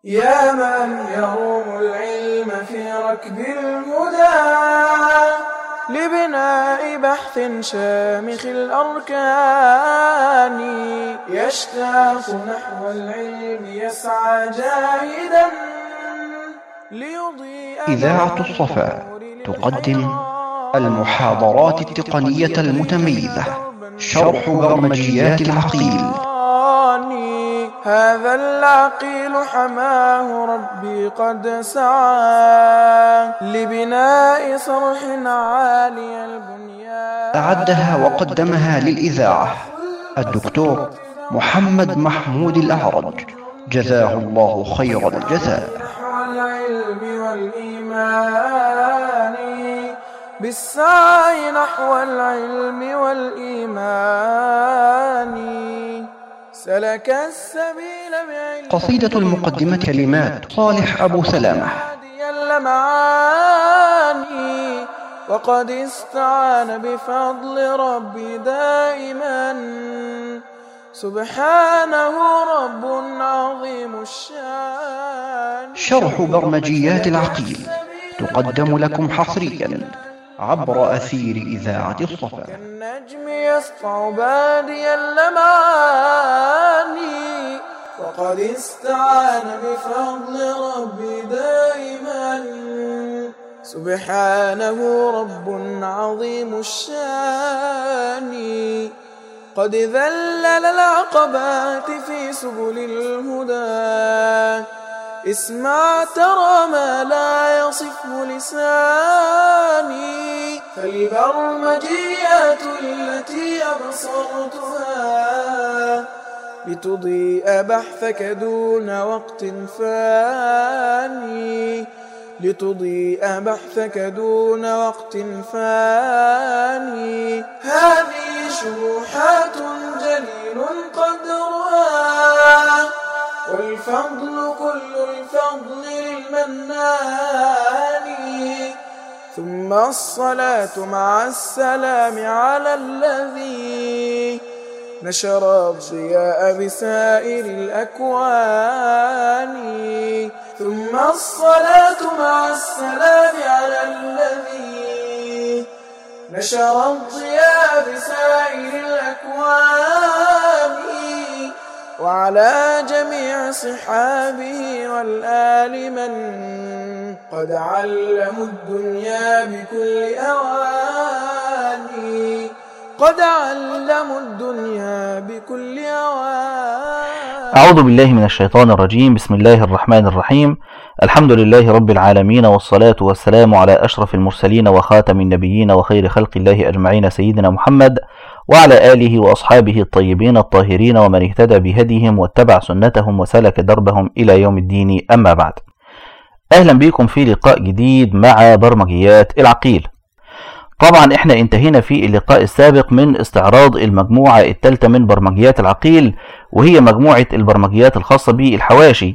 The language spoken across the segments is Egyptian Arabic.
يا من يروم العلم في ركب الهدى لبناء بحث شامخ الأركان يشتاق نحو العلم يسعى جاهدا ليضيء إذاعة الصفا تقدم المحاضرات التقنية المتميزة شرح برمجيات العقيل هذا العقيل حماه ربي قد سعى لبناء صرح عالي البنيان أعدها وقدمها للإذاعة الدكتور محمد محمود الأعرج جزاه الله خير الجزاء نحو العلم والإيمان بالسعي نحو العلم والإيمان سلك السبيل بعلم قصيدة المقدمة كلمات صالح أبو سلامة هادي اللمعاني وقد استعان بفضل ربي دائما سبحانه رب عظيم الشان شرح برمجيات العقيل تقدم لكم حصريا عبر أثير إذاعة الصفا كالنجم يسطع بادي اللمعاني وقد استعان بفضل ربي دائما سبحانه رب عظيم الشان قد ذلل العقبات في سبل الهدى اسمع ترى ما لا يصفه لساني فالبرمجيات التي أبصرتها لتضيء بحثك دون وقت فاني لتضيء بحثك دون وقت فاني هذه شروحات جليل قدرها والفضل كل الفضل للمنان ثم الصلاة مع السلام على الذي نشر الضياء بسائر الأكوان ثم الصلاة مع السلام على الذي نشر الضياء بسائر الأكوان وعلى جميع صحابه والآل من قد علموا الدنيا بكل أواني قد علموا الدنيا بكل أواني أعوذ بالله من الشيطان الرجيم بسم الله الرحمن الرحيم الحمد لله رب العالمين والصلاة والسلام على أشرف المرسلين وخاتم النبيين وخير خلق الله أجمعين سيدنا محمد وعلى آله وأصحابه الطيبين الطاهرين ومن اهتدى بهديهم واتبع سنتهم وسلك دربهم إلى يوم الدين أما بعد أهلا بكم في لقاء جديد مع برمجيات العقيل طبعا احنا انتهينا في اللقاء السابق من استعراض المجموعة الثالثة من برمجيات العقيل وهي مجموعة البرمجيات الخاصة بالحواشي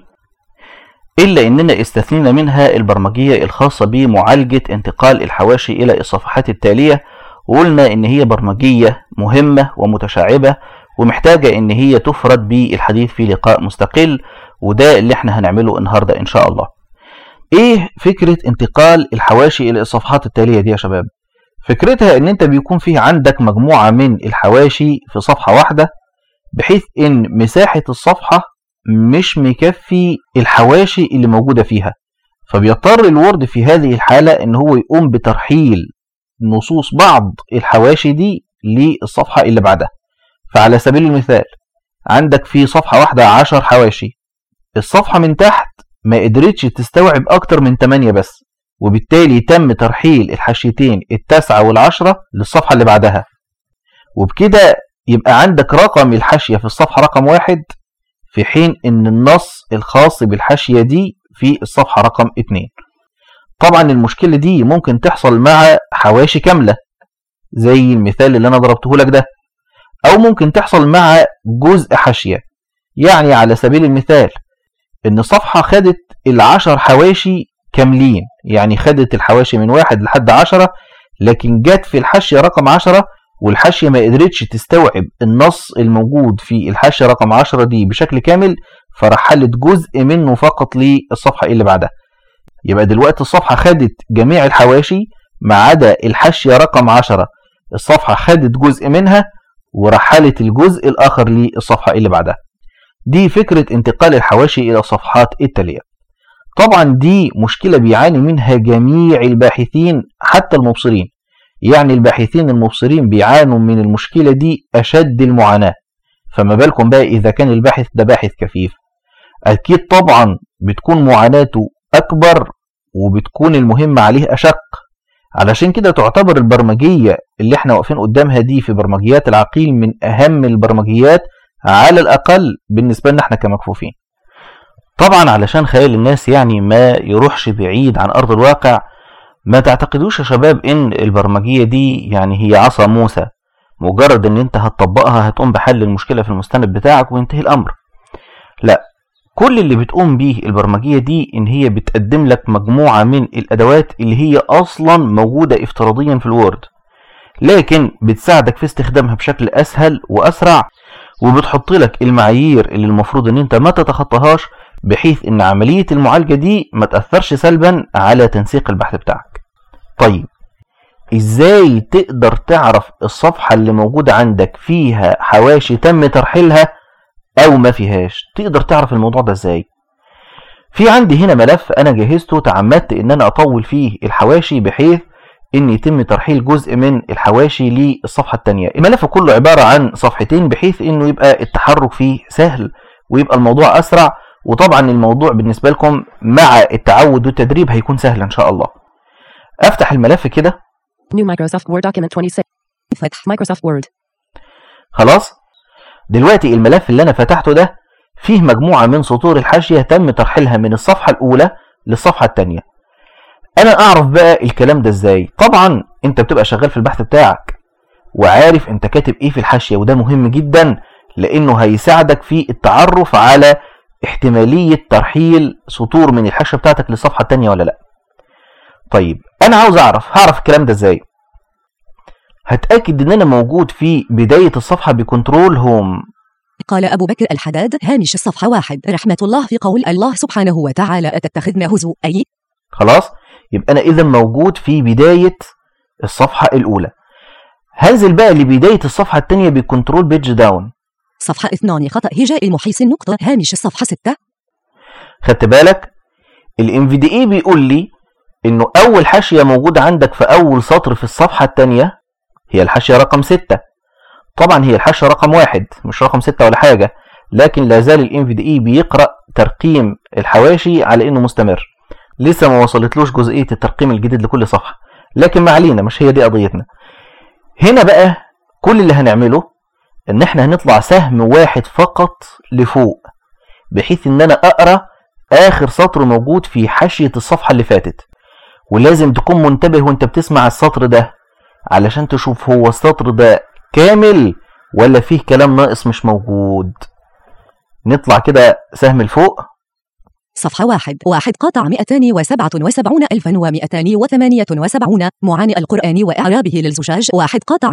إلا إننا استثنينا منها البرمجية الخاصة بمعالجة انتقال الحواشي إلى الصفحات التالية وقلنا إن هي برمجية مهمة ومتشعبة ومحتاجة إن هي تفرد بالحديث في لقاء مستقل وده اللي احنا هنعمله النهاردة إن شاء الله إيه فكرة انتقال الحواشي إلى الصفحات التالية دي يا شباب فكرتها إن أنت بيكون فيه عندك مجموعة من الحواشي في صفحة واحدة بحيث إن مساحة الصفحة مش مكفي الحواشي اللي موجودة فيها فبيضطر الوورد في هذه الحالة إن هو يقوم بترحيل نصوص بعض الحواشي دي للصفحة اللي بعدها فعلى سبيل المثال عندك في صفحة واحدة عشر حواشي الصفحة من تحت ما قدرتش تستوعب أكتر من 8 بس وبالتالي تم ترحيل الحاشيتين التاسعة والعشرة للصفحة اللي بعدها وبكده يبقى عندك رقم الحاشية في الصفحة رقم واحد في حين ان النص الخاص بالحاشية دي في الصفحة رقم اتنين طبعا المشكلة دي ممكن تحصل مع حواشي كاملة زي المثال اللي انا ضربته لك ده او ممكن تحصل مع جزء حاشية يعني على سبيل المثال ان صفحة خدت العشر حواشي كاملين يعني خدت الحواشي من واحد لحد عشرة لكن جت في الحاشية رقم عشرة والحاشية ما قدرتش تستوعب النص الموجود في الحاشية رقم 10 دي بشكل كامل فرحلت جزء منه فقط للصفحة اللي بعدها يبقى دلوقتي الصفحة خدت جميع الحواشي ما عدا الحاشية رقم 10 الصفحة خدت جزء منها ورحلت الجزء الآخر للصفحة اللي بعدها دي فكرة انتقال الحواشي إلى الصفحات التالية طبعا دي مشكلة بيعاني منها جميع الباحثين حتى المبصرين يعني الباحثين المبصرين بيعانوا من المشكلة دي أشد المعاناة فما بالكم بقى إذا كان الباحث ده باحث كفيف أكيد طبعا بتكون معاناته أكبر وبتكون المهمة عليه أشق علشان كده تعتبر البرمجية اللي احنا واقفين قدامها دي في برمجيات العقيل من أهم البرمجيات على الأقل بالنسبة لنا احنا كمكفوفين طبعا علشان خيال الناس يعني ما يروحش بعيد عن أرض الواقع ما تعتقدوش يا شباب ان البرمجية دي يعني هي عصا موسى مجرد ان انت هتطبقها هتقوم بحل المشكلة في المستند بتاعك وينتهي الامر لا كل اللي بتقوم بيه البرمجية دي ان هي بتقدم لك مجموعة من الادوات اللي هي اصلا موجودة افتراضيا في الوورد لكن بتساعدك في استخدامها بشكل اسهل واسرع وبتحط لك المعايير اللي المفروض ان انت ما تتخطاهاش بحيث ان عملية المعالجة دي ما تأثرش سلبا على تنسيق البحث بتاعك طيب ازاي تقدر تعرف الصفحة اللي موجودة عندك فيها حواشي تم ترحيلها او ما فيهاش تقدر تعرف الموضوع ده ازاي في عندي هنا ملف انا جهزته تعمدت ان انا اطول فيه الحواشي بحيث ان يتم ترحيل جزء من الحواشي للصفحة التانية الملف كله عبارة عن صفحتين بحيث انه يبقى التحرك فيه سهل ويبقى الموضوع اسرع وطبعا الموضوع بالنسبة لكم مع التعود والتدريب هيكون سهل ان شاء الله افتح الملف كده New Microsoft Word document 26. فتح Microsoft Word. خلاص دلوقتي الملف اللي انا فتحته ده فيه مجموعة من سطور الحاشية تم ترحيلها من الصفحة الاولى للصفحة التانية انا اعرف بقى الكلام ده ازاي طبعا انت بتبقى شغال في البحث بتاعك وعارف انت كاتب ايه في الحاشية وده مهم جدا لانه هيساعدك في التعرف على احتمالية ترحيل سطور من الحاشية بتاعتك للصفحة التانية ولا لا طيب انا عاوز اعرف هعرف الكلام ده ازاي هتأكد ان انا موجود في بداية الصفحة بكنترول هوم قال أبو بكر الحداد هامش الصفحة واحد رحمة الله في قول الله سبحانه وتعالى أتتخذنا هزوا أي خلاص يبقى انا اذا موجود في بداية الصفحة الاولى هنزل بقى لبداية الصفحة التانية بكنترول بيج داون صفحة اثنان خطأ هجاء المحيص النقطة هامش الصفحة ستة خدت بالك الام في دي اي بيقول لي انه اول حاشية موجودة عندك في اول سطر في الصفحة التانية هي الحاشية رقم ستة طبعا هي الحاشية رقم واحد مش رقم ستة ولا حاجة لكن لا زال الام في دي اي بيقرأ ترقيم الحواشي على انه مستمر لسه ما وصلتلوش جزئية الترقيم الجديد لكل صفحة لكن ما علينا مش هي دي قضيتنا هنا بقى كل اللي هنعمله ان احنا هنطلع سهم واحد فقط لفوق بحيث ان انا اقرا اخر سطر موجود في حاشية الصفحة اللي فاتت ولازم تكون منتبه وانت بتسمع السطر ده علشان تشوف هو السطر ده كامل ولا فيه كلام ناقص مش موجود نطلع كده سهم لفوق صفحة واحد واحد قاطع 277 ألفا ومئتان وثمانية وسبعون معاني القرآن وإعرابه للزجاج واحد قاطع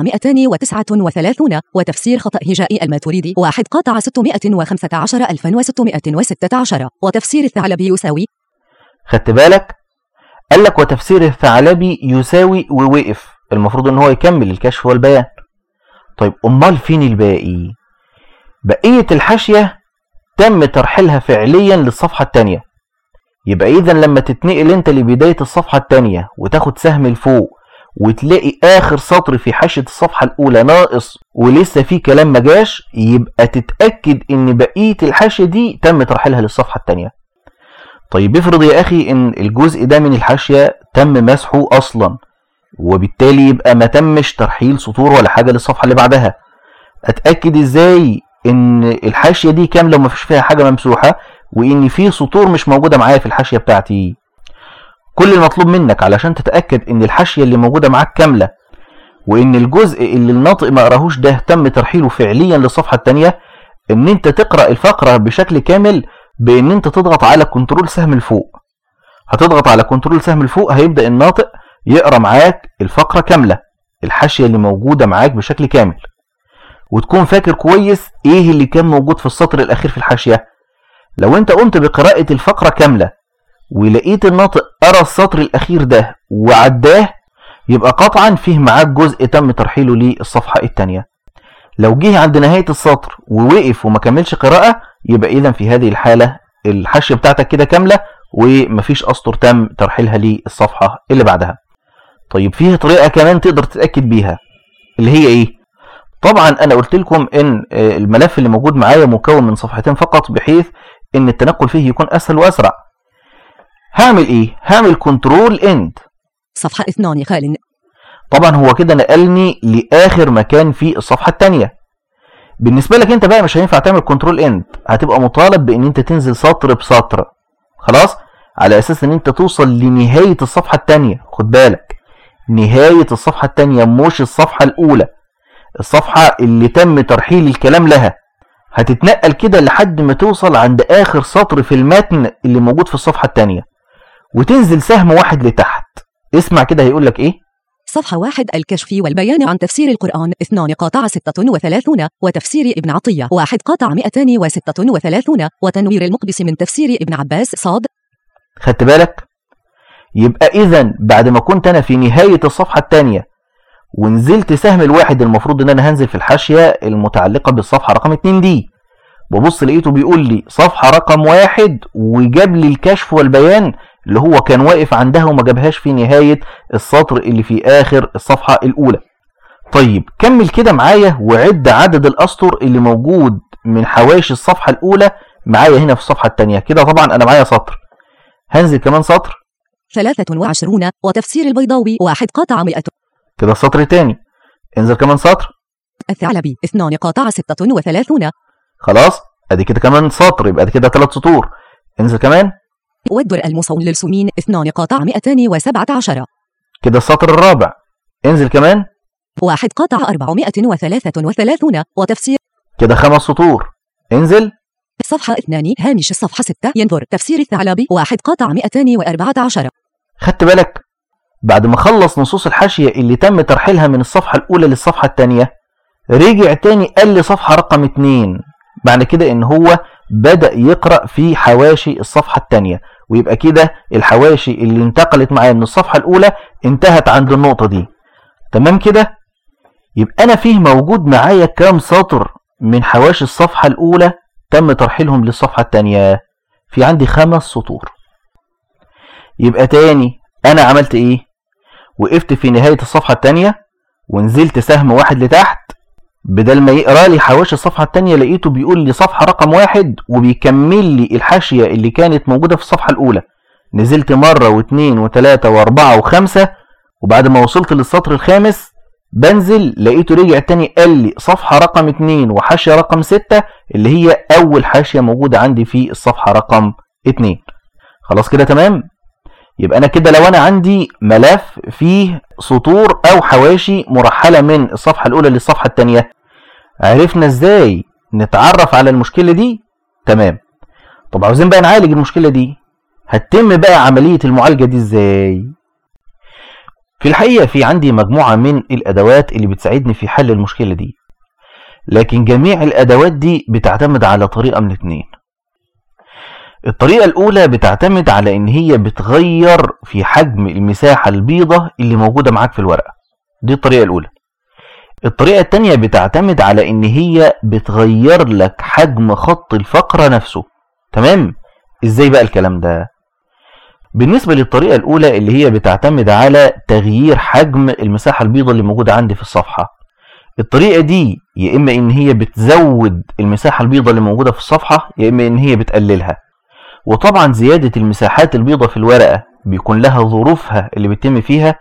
239 وتفسير خطأ هجاء الماتريدي واحد قاطع 615 ألفا وستمائة وستة عشر وتفسير الثعلبي يساوي خدت بالك قال لك وتفسير الثعلبي يساوي ووقف المفروض ان هو يكمل الكشف والبيان طيب امال فين الباقي بقية الحاشية تم ترحيلها فعليا للصفحة التانية يبقى اذا لما تتنقل انت لبداية الصفحة التانية وتاخد سهم لفوق وتلاقي اخر سطر في حاشية الصفحة الاولى ناقص ولسه في كلام مجاش يبقى تتأكد ان بقية الحاشية دي تم ترحيلها للصفحة التانية طيب افرض يا اخي ان الجزء ده من الحاشية تم مسحه اصلا وبالتالي يبقى ما تمش ترحيل سطور ولا حاجة للصفحة اللي بعدها اتأكد ازاي ان الحاشية دي كاملة وما فيش فيها حاجة ممسوحة وان في سطور مش موجودة معايا في الحاشية بتاعتي كل المطلوب منك علشان تتأكد ان الحاشية اللي موجودة معاك كاملة وان الجزء اللي الناطق ما قراهوش ده تم ترحيله فعليا للصفحة التانية ان انت تقرأ الفقرة بشكل كامل بان انت تضغط على كنترول سهم لفوق هتضغط على كنترول سهم لفوق هيبدأ الناطق يقرأ معاك الفقرة كاملة الحاشية اللي موجودة معاك بشكل كامل وتكون فاكر كويس ايه اللي كان موجود في السطر الاخير في الحاشية لو انت قمت بقراءة الفقرة كاملة ولقيت الناطق قرا السطر الأخير ده وعداه يبقى قطعا فيه معاك جزء تم ترحيله للصفحة التانية لو جه عند نهاية السطر ووقف وما كملش قراءة يبقى إذا في هذه الحالة الحاشية بتاعتك كده كاملة ومفيش أسطر تم ترحيلها للصفحة اللي بعدها طيب فيه طريقة كمان تقدر تتأكد بيها اللي هي إيه طبعا أنا قلت لكم إن الملف اللي موجود معايا مكون من صفحتين فقط بحيث إن التنقل فيه يكون أسهل وأسرع هعمل إيه؟ هعمل كنترول إند صفحة اثنان خال طبعا هو كده نقلني لاخر مكان في الصفحه الثانيه بالنسبه لك انت بقى مش هينفع تعمل كنترول اند هتبقى مطالب بان انت تنزل سطر بسطر خلاص على اساس ان انت توصل لنهايه الصفحه الثانيه خد بالك نهايه الصفحه الثانيه مش الصفحه الاولى الصفحه اللي تم ترحيل الكلام لها هتتنقل كده لحد ما توصل عند اخر سطر في المتن اللي موجود في الصفحه الثانيه وتنزل سهم واحد لتحت اسمع كده هيقول لك ايه صفحة واحد الكشف والبيان عن تفسير القرآن اثنان قاطع ستة وثلاثون وتفسير ابن عطية واحد قاطع مئتان وستة وثلاثون وتنوير المقدس من تفسير ابن عباس صاد خدت بالك يبقى اذا بعد ما كنت انا في نهاية الصفحة الثانية ونزلت سهم الواحد المفروض ان انا هنزل في الحاشية المتعلقة بالصفحة رقم 2 دي ببص لقيته بيقول لي صفحة رقم واحد وجاب لي الكشف والبيان اللي هو كان واقف عندها وما جابهاش في نهاية السطر اللي في آخر الصفحة الأولى طيب كمل كده معايا وعد عدد الأسطر اللي موجود من حواشي الصفحة الأولى معايا هنا في الصفحة الثانية كده طبعا أنا معايا سطر هنزل كمان سطر ثلاثة وعشرون وتفسير البيضاوي واحد قاطع مئة كده السطر تاني انزل كمان سطر الثعلبي اثنان قاطع ستة وثلاثون خلاص ادي كده كمان سطر يبقى ادي كده ثلاث سطور انزل كمان والدر المصون للسمين اثنان قاطع مئتان وسبعة عشر كده السطر الرابع انزل كمان واحد قاطع أربعمائة وثلاثة وثلاثون وتفسير كده خمس سطور انزل صفحة اثنان هامش الصفحة ستة ينظر تفسير الثعلبي واحد قاطع مئتان وأربعة عشر خدت بالك بعد ما خلص نصوص الحاشية اللي تم ترحيلها من الصفحة الأولى للصفحة الثانية رجع تاني قال لي صفحة رقم اتنين معنى كده ان هو بدأ يقرأ في حواشي الصفحة الثانية ويبقى كده الحواشي اللي انتقلت معايا من الصفحة الأولى انتهت عند النقطة دي تمام كده يبقى أنا فيه موجود معايا كام سطر من حواشي الصفحة الأولى تم ترحيلهم للصفحة الثانية في عندي خمس سطور يبقى تاني أنا عملت إيه وقفت في نهاية الصفحة الثانية ونزلت سهم واحد لتحت بدل ما يقرا لي حواشي الصفحه الثانيه لقيته بيقول لي صفحه رقم واحد وبيكمل لي الحاشيه اللي كانت موجوده في الصفحه الاولى نزلت مره واثنين وثلاثه واربعه وخمسه وبعد ما وصلت للسطر الخامس بنزل لقيته رجع تاني قال لي صفحه رقم اتنين وحاشيه رقم سته اللي هي اول حاشيه موجوده عندي في الصفحه رقم اتنين خلاص كده تمام يبقى انا كده لو انا عندي ملف فيه سطور او حواشي مرحله من الصفحه الاولى للصفحه الثانيه عرفنا ازاي نتعرف على المشكله دي تمام طب عاوزين بقى نعالج المشكله دي هتتم بقى عمليه المعالجه دي ازاي في الحقيقه في عندي مجموعه من الادوات اللي بتساعدني في حل المشكله دي لكن جميع الادوات دي بتعتمد على طريقه من اتنين الطريقة الأولى بتعتمد على إن هي بتغير في حجم المساحة البيضة اللي موجودة معاك في الورقة دي الطريقة الأولى الطريقة التانية بتعتمد على إن هي بتغير لك حجم خط الفقرة نفسه تمام؟ إزاي بقى الكلام ده؟ بالنسبة للطريقة الأولى اللي هي بتعتمد على تغيير حجم المساحة البيضة اللي موجودة عندي في الصفحة الطريقة دي يا إما إن هي بتزود المساحة البيضة اللي موجودة في الصفحة يا إما إن هي بتقللها وطبعا زيادة المساحات البيضة في الورقة بيكون لها ظروفها اللي بيتم فيها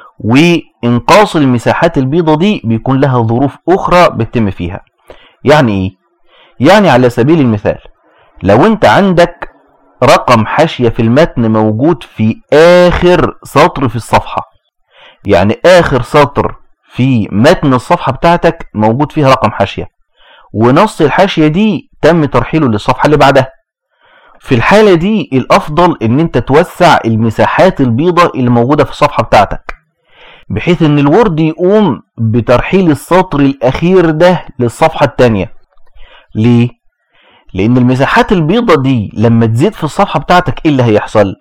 وإنقاص المساحات البيضة دي بيكون لها ظروف أخرى بتتم فيها يعني إيه؟ يعني على سبيل المثال لو أنت عندك رقم حاشية في المتن موجود في آخر سطر في الصفحة يعني آخر سطر في متن الصفحة بتاعتك موجود فيها رقم حاشية ونص الحاشية دي تم ترحيله للصفحة اللي بعدها في الحالة دي الأفضل إن أنت توسع المساحات البيضة اللي موجودة في الصفحة بتاعتك بحيث إن الورد يقوم بترحيل السطر الأخير ده للصفحة التانية ليه؟ لان المساحات البيضة دي لما تزيد في الصفحة بتاعتك ايه اللي هيحصل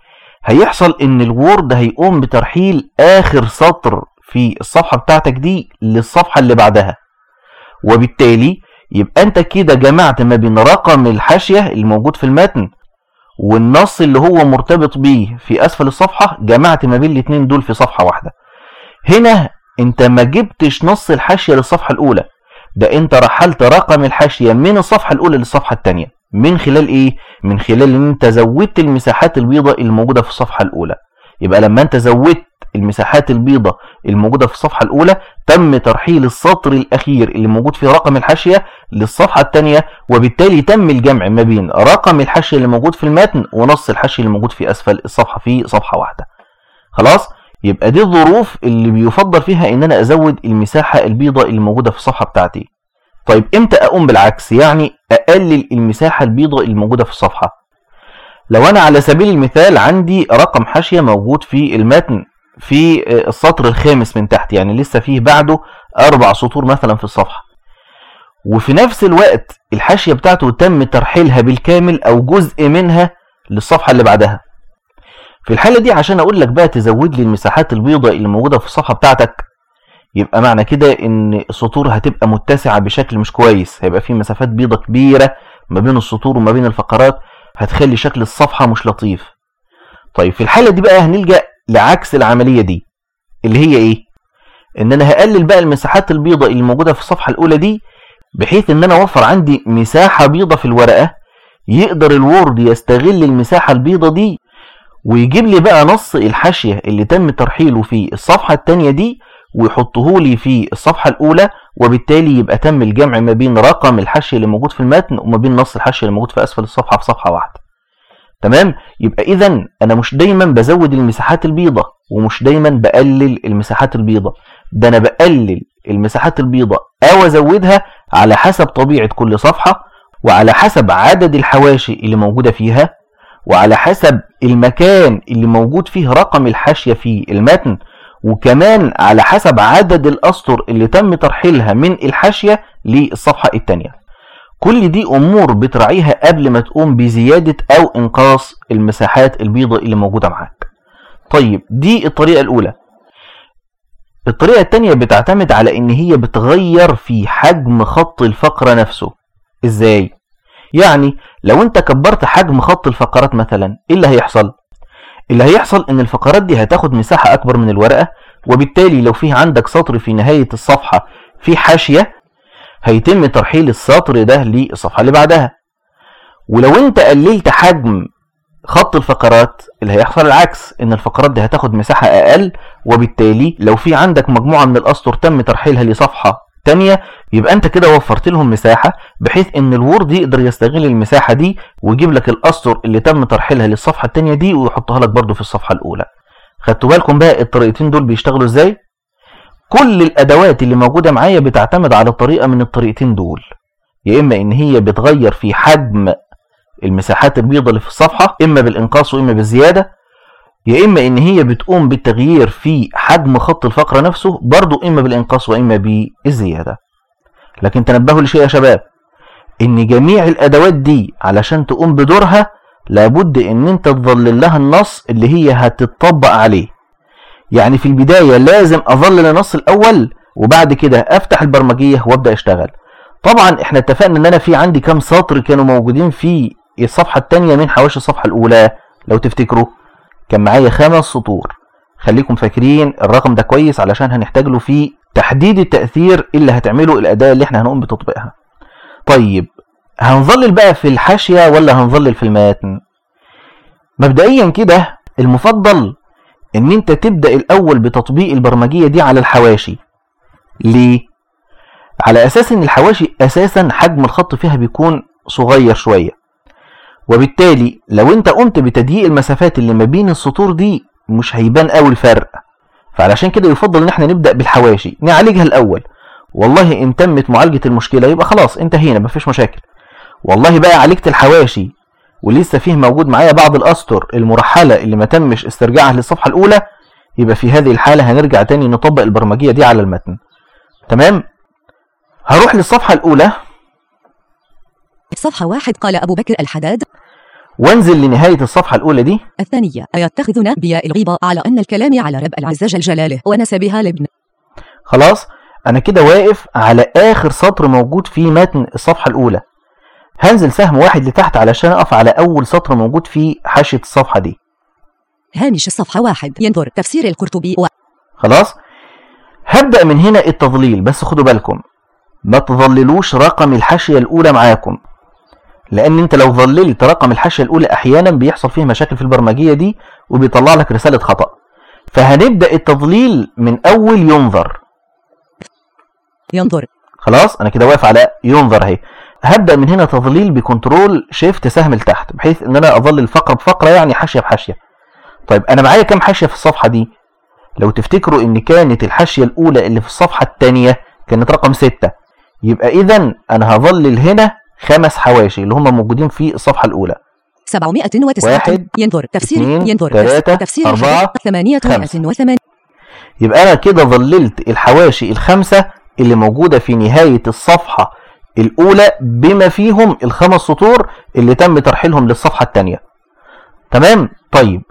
هيحصل ان الوورد هيقوم بترحيل اخر سطر في الصفحة بتاعتك دي للصفحة اللي بعدها وبالتالي يبقى انت كده جمعت ما بين رقم الحاشية الموجود في المتن والنص اللي هو مرتبط بيه في اسفل الصفحة جمعت ما بين الاتنين دول في صفحة واحدة هنا انت ما جبتش نص الحاشية للصفحة الاولى ده انت رحلت رقم الحاشية من الصفحة الاولى للصفحة الثانية من خلال ايه من خلال ان انت زودت المساحات البيضاء الموجودة في الصفحة الاولى يبقى لما انت زودت المساحات البيضاء الموجودة في الصفحة الأولى تم ترحيل السطر الأخير اللي موجود فيه رقم الحاشية للصفحة الثانية وبالتالي تم الجمع ما بين رقم الحاشية اللي موجود في المتن ونص الحاشية اللي موجود في أسفل الصفحة في صفحة واحدة خلاص يبقى دي الظروف اللي بيفضل فيها ان انا ازود المساحة البيضاء اللي موجودة في الصفحة بتاعتي طيب امتى اقوم بالعكس يعني اقلل المساحة البيضاء اللي موجودة في الصفحة لو انا على سبيل المثال عندي رقم حاشية موجود في المتن في السطر الخامس من تحت يعني لسه فيه بعده اربع سطور مثلا في الصفحة وفي نفس الوقت الحاشية بتاعته تم ترحيلها بالكامل او جزء منها للصفحة اللي بعدها في الحالة دي عشان اقول لك بقى تزود لي المساحات البيضاء اللي موجودة في الصفحة بتاعتك يبقى معنى كده ان السطور هتبقى متسعة بشكل مش كويس هيبقى في مسافات بيضة كبيرة ما بين السطور وما بين الفقرات هتخلي شكل الصفحة مش لطيف طيب في الحالة دي بقى هنلجأ لعكس العملية دي اللي هي ايه ان انا هقلل بقى المساحات البيضة اللي موجودة في الصفحة الاولى دي بحيث ان انا اوفر عندي مساحة بيضة في الورقة يقدر الوورد يستغل المساحة البيضة دي ويجيب لي بقى نص الحاشية اللي تم ترحيله في الصفحة التانية دي ويحطه لي في الصفحة الأولى وبالتالي يبقى تم الجمع ما بين رقم الحاشية اللي موجود في المتن وما بين نص الحاشية اللي موجود في أسفل الصفحة في صفحة واحدة تمام يبقى إذا أنا مش دايما بزود المساحات البيضة ومش دايما بقلل المساحات البيضة ده أنا بقلل المساحات البيضة أو أزودها على حسب طبيعة كل صفحة وعلى حسب عدد الحواشي اللي موجودة فيها وعلى حسب المكان اللي موجود فيه رقم الحاشية في المتن وكمان على حسب عدد الأسطر اللي تم ترحيلها من الحاشية للصفحة التانية كل دي أمور بتراعيها قبل ما تقوم بزيادة أو إنقاص المساحات البيضاء اللي موجودة معاك طيب دي الطريقة الأولى الطريقة التانية بتعتمد على إن هي بتغير في حجم خط الفقرة نفسه إزاي؟ يعني لو أنت كبرت حجم خط الفقرات مثلا إيه اللي هيحصل؟ اللي هيحصل ان الفقرات دي هتاخد مساحة اكبر من الورقة وبالتالي لو فيه عندك سطر في نهاية الصفحة في حاشية هيتم ترحيل السطر ده للصفحة اللي بعدها ولو انت قللت حجم خط الفقرات اللي هيحصل العكس ان الفقرات دي هتاخد مساحة اقل وبالتالي لو في عندك مجموعة من الاسطر تم ترحيلها لصفحة تانية يبقى انت كده وفرت لهم مساحة بحيث ان الوورد يقدر يستغل المساحة دي ويجيب لك الاسطر اللي تم ترحيلها للصفحة التانية دي ويحطها لك برضو في الصفحة الاولى خدتوا بالكم بقى الطريقتين دول بيشتغلوا ازاي كل الادوات اللي موجودة معايا بتعتمد على طريقة من الطريقتين دول يا اما ان هي بتغير في حجم المساحات البيضاء اللي في الصفحة اما بالانقاص واما بالزيادة يا اما ان هي بتقوم بالتغيير في حجم خط الفقرة نفسه برضو اما بالانقاص واما بالزيادة لكن تنبهوا لشيء يا شباب ان جميع الادوات دي علشان تقوم بدورها لابد ان انت تظلل لها النص اللي هي هتطبق عليه يعني في البداية لازم اظلل النص الاول وبعد كده افتح البرمجية وابدأ اشتغل طبعا احنا اتفقنا ان انا في عندي كام سطر كانوا موجودين في الصفحة التانية من حواشي الصفحة الاولى لو تفتكروا كان معايا خمس سطور خليكم فاكرين الرقم ده كويس علشان هنحتاج له في تحديد التأثير اللي هتعمله الأداة اللي احنا هنقوم بتطبيقها طيب هنظلل بقى في الحاشية ولا هنظلل في المتن مبدئيا كده المفضل ان انت تبدأ الاول بتطبيق البرمجية دي على الحواشي ليه على اساس ان الحواشي اساسا حجم الخط فيها بيكون صغير شوية وبالتالي لو انت قمت بتضييق المسافات اللي ما بين السطور دي مش هيبان قوي الفرق فعلشان كده يفضل ان احنا نبدا بالحواشي نعالجها الاول والله ان تمت معالجه المشكله يبقى خلاص انتهينا مفيش مشاكل والله بقى عالجت الحواشي ولسه فيه موجود معايا بعض الاسطر المرحله اللي ما تمش استرجاعها للصفحه الاولى يبقى في هذه الحاله هنرجع تاني نطبق البرمجيه دي على المتن تمام هروح للصفحه الاولى صفحة واحد قال أبو بكر الحداد وانزل لنهاية الصفحة الأولى دي الثانية أيتخذنا بياء الغيبة على أن الكلام على رب العز جل جلاله ونسبها لابن خلاص أنا كده واقف على آخر سطر موجود في متن الصفحة الأولى هنزل سهم واحد لتحت علشان أقف على أول سطر موجود في حاشية الصفحة دي هامش الصفحة واحد ينظر تفسير القرطبي و... خلاص هبدأ من هنا التضليل بس خدوا بالكم ما تظللوش رقم الحاشية الأولى معاكم لأن أنت لو ظللت رقم الحاشية الأولى أحيانا بيحصل فيه مشاكل في البرمجية دي وبيطلع لك رسالة خطأ فهنبدأ التضليل من أول ينظر ينظر خلاص أنا كده واقف على ينظر أهي هبدأ من هنا تضليل بكنترول شيفت سهم لتحت بحيث ان انا اظلل فقره بفقره يعني حاشيه بحاشيه طيب انا معايا كام حاشيه في الصفحه دي لو تفتكروا ان كانت الحاشيه الاولى اللي في الصفحه الثانيه كانت رقم ستة يبقى اذا انا هظلل هنا خمس حواشي اللي هم موجودين في الصفحه الاولى 709 واحد، ينظر تفسير اثنين، ينظر ثلاثة، تفسير أربعة، ثمانية خمسة. وثمانية يبقى انا كده ظللت الحواشي الخمسه اللي موجوده في نهايه الصفحه الاولى بما فيهم الخمس سطور اللي تم ترحيلهم للصفحه الثانيه تمام طيب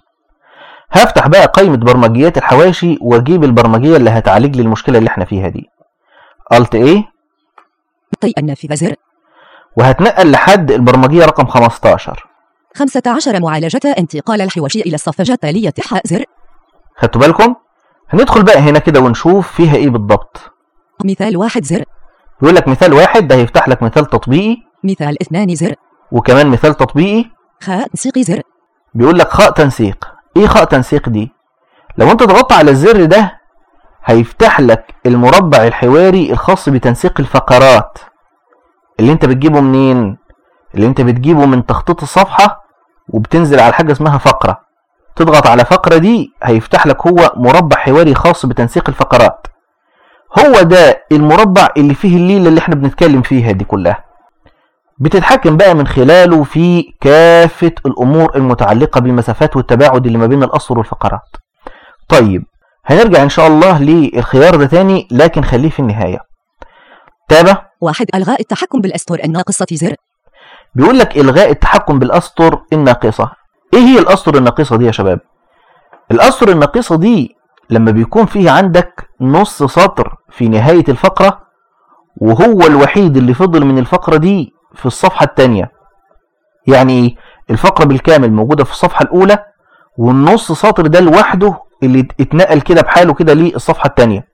هفتح بقى قائمه برمجيات الحواشي واجيب البرمجيه اللي هتعالج لي المشكله اللي احنا فيها دي الت ايه طي النافذة زر وهتنقل لحد البرمجيه رقم 15 15 معالجة انتقال الحواشي إلى الصفحة التالية حاء زر خدتوا بالكم هندخل بقى هنا كده ونشوف فيها ايه بالضبط مثال واحد زر يقول لك مثال واحد ده هيفتح لك مثال تطبيقي مثال اثنان زر وكمان مثال تطبيقي خاء تنسيق زر بيقول لك خاء تنسيق ايه خاء تنسيق دي لو انت ضغطت على الزر ده هيفتح لك المربع الحواري الخاص بتنسيق الفقرات اللي انت بتجيبه منين اللي انت بتجيبه من تخطيط الصفحة وبتنزل على حاجة اسمها فقرة تضغط على فقرة دي هيفتح لك هو مربع حواري خاص بتنسيق الفقرات هو ده المربع اللي فيه الليلة اللي احنا بنتكلم فيها دي كلها بتتحكم بقى من خلاله في كافة الأمور المتعلقة بالمسافات والتباعد اللي ما بين الأسطر والفقرات طيب هنرجع إن شاء الله للخيار ده تاني لكن خليه في النهاية تابع واحد ألغاء التحكم بالأسطر الناقصة زر بيقول لك إلغاء التحكم بالأسطر الناقصة إيه هي الأسطر الناقصة دي يا شباب الأسطر الناقصة دي لما بيكون فيه عندك نص سطر في نهاية الفقرة وهو الوحيد اللي فضل من الفقرة دي في الصفحة التانية يعني ايه الفقرة بالكامل موجودة في الصفحة الأولى والنص سطر ده لوحده اللي اتنقل كده بحاله كده للصفحة التانية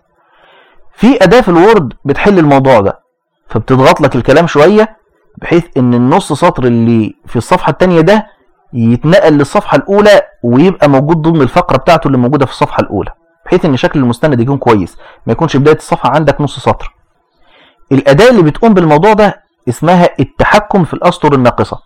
في أداة في الوورد بتحل الموضوع ده فبتضغط لك الكلام شوية بحيث ان النص سطر اللي في الصفحة التانية ده يتنقل للصفحة الأولى ويبقى موجود ضمن الفقرة بتاعته اللي موجودة في الصفحة الأولى بحيث ان شكل المستند يكون كويس ما يكونش بداية الصفحة عندك نص سطر الأداة اللي بتقوم بالموضوع ده اسمها التحكم في الأسطر الناقصة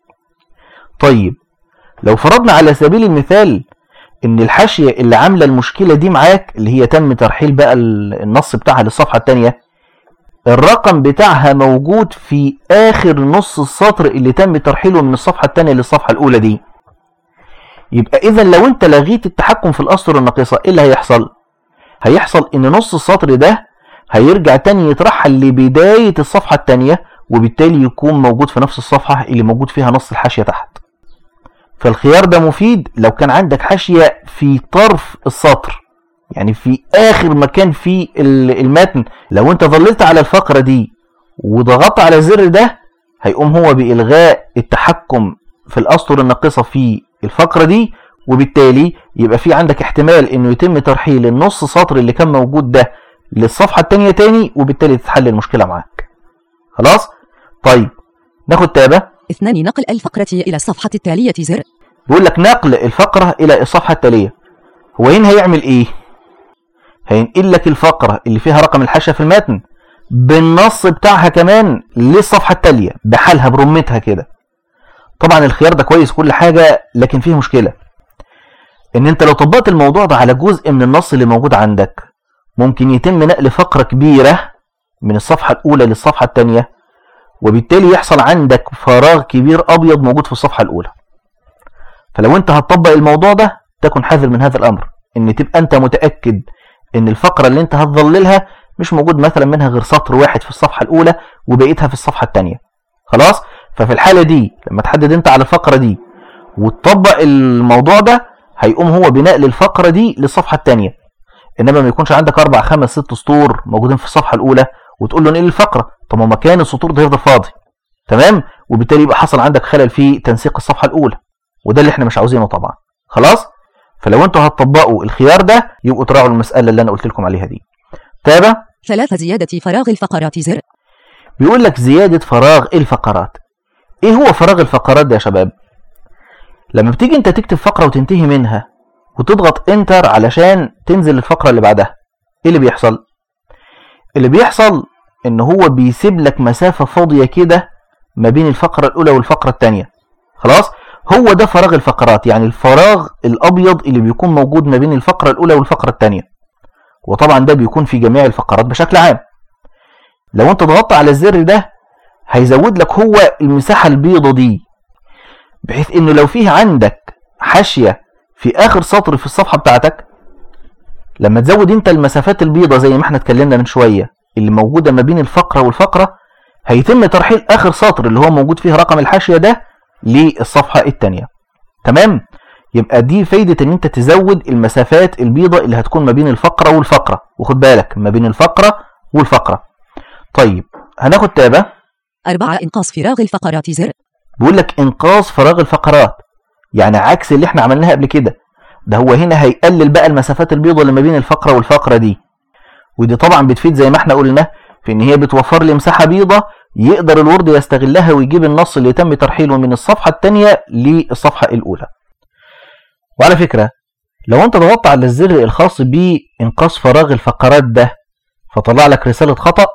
طيب لو فرضنا على سبيل المثال ان الحاشية اللي عاملة المشكلة دي معاك اللي هي تم ترحيل بقى ال- النص بتاعها للصفحة التانية الرقم بتاعها موجود في آخر نص السطر اللي تم ترحيله من الصفحة التانية للصفحة الأولى دي يبقى إذا لو أنت لغيت التحكم في الأسطر الناقصة إيه اللي هيحصل؟ هيحصل إن نص السطر ده هيرجع تاني يترحل لبداية الصفحة التانية وبالتالي يكون موجود في نفس الصفحة اللي موجود فيها نص الحاشية تحت فالخيار ده مفيد لو كان عندك حاشية في طرف السطر يعني في آخر مكان في ال- المتن لو انت ظللت على الفقرة دي وضغطت على الزر ده هيقوم هو بإلغاء التحكم في الأسطر الناقصة في الفقرة دي وبالتالي يبقى في عندك احتمال انه يتم ترحيل النص سطر اللي كان موجود ده للصفحة التانية تاني وبالتالي تتحل المشكلة معاك خلاص طيب ناخد تابة اثنان نقل الفقرة إلى الصفحة التالية زر بيقول لك نقل الفقرة إلى الصفحة التالية هو هنا هيعمل إيه؟ هينقل لك الفقرة اللي فيها رقم الحاشية في المتن بالنص بتاعها كمان للصفحة التالية بحالها برمتها كده طبعا الخيار ده كويس كل حاجة لكن فيه مشكلة ان انت لو طبقت الموضوع ده على جزء من النص اللي موجود عندك ممكن يتم نقل فقرة كبيرة من الصفحة الأولى للصفحة التانية وبالتالي يحصل عندك فراغ كبير أبيض موجود في الصفحة الأولى فلو انت هتطبق الموضوع ده تكن حذر من هذا الامر ان تبقى انت متاكد ان الفقره اللي انت هتظللها مش موجود مثلا منها غير سطر واحد في الصفحه الاولى وبقيتها في الصفحه الثانيه خلاص ففي الحاله دي لما تحدد انت على الفقره دي وتطبق الموضوع ده هيقوم هو بنقل الفقره دي للصفحه الثانيه انما ما يكونش عندك اربع خمس ست سطور موجودين في الصفحه الاولى وتقول له انقل الفقره طب ما مكان السطور ده يفضل فاضي تمام وبالتالي يبقى حصل عندك خلل في تنسيق الصفحه الاولى وده اللي احنا مش عاوزينه طبعا خلاص فلو انتوا هتطبقوا الخيار ده يبقوا تراعوا المساله اللي انا قلت لكم عليها دي تابع ثلاثة زيادة فراغ الفقرات زر بيقول لك زياده فراغ الفقرات ايه هو فراغ الفقرات ده يا شباب لما بتيجي انت تكتب فقره وتنتهي منها وتضغط انتر علشان تنزل الفقره اللي بعدها ايه اللي بيحصل اللي بيحصل ان هو بيسيب لك مسافه فاضيه كده ما بين الفقره الاولى والفقره الثانيه خلاص هو ده فراغ الفقرات يعني الفراغ الابيض اللي بيكون موجود ما بين الفقره الاولى والفقره الثانيه وطبعا ده بيكون في جميع الفقرات بشكل عام لو انت ضغطت على الزر ده هيزود لك هو المساحه البيضه دي بحيث انه لو فيه عندك حاشيه في اخر سطر في الصفحه بتاعتك لما تزود انت المسافات البيضة زي ما احنا اتكلمنا من شوية اللي موجودة ما بين الفقرة والفقرة هيتم ترحيل اخر سطر اللي هو موجود فيه رقم الحاشية ده للصفحة التانية تمام يبقى دي فايدة ان انت تزود المسافات البيضة اللي هتكون ما بين الفقرة والفقرة وخد بالك ما بين الفقرة والفقرة طيب هناخد تابة أربعة إنقاص فراغ الفقرات زر بيقول لك انقاص فراغ الفقرات يعني عكس اللي احنا عملناها قبل كده ده هو هنا هيقلل بقى المسافات البيضاء اللي ما بين الفقره والفقره دي ودي طبعا بتفيد زي ما احنا قلنا في ان هي بتوفر لي مساحه بيضاء يقدر الورد يستغلها ويجيب النص اللي تم ترحيله من الصفحه الثانيه للصفحه الاولى وعلى فكره لو انت ضغطت على الزر الخاص بانقاص فراغ الفقرات ده فطلع لك رساله خطا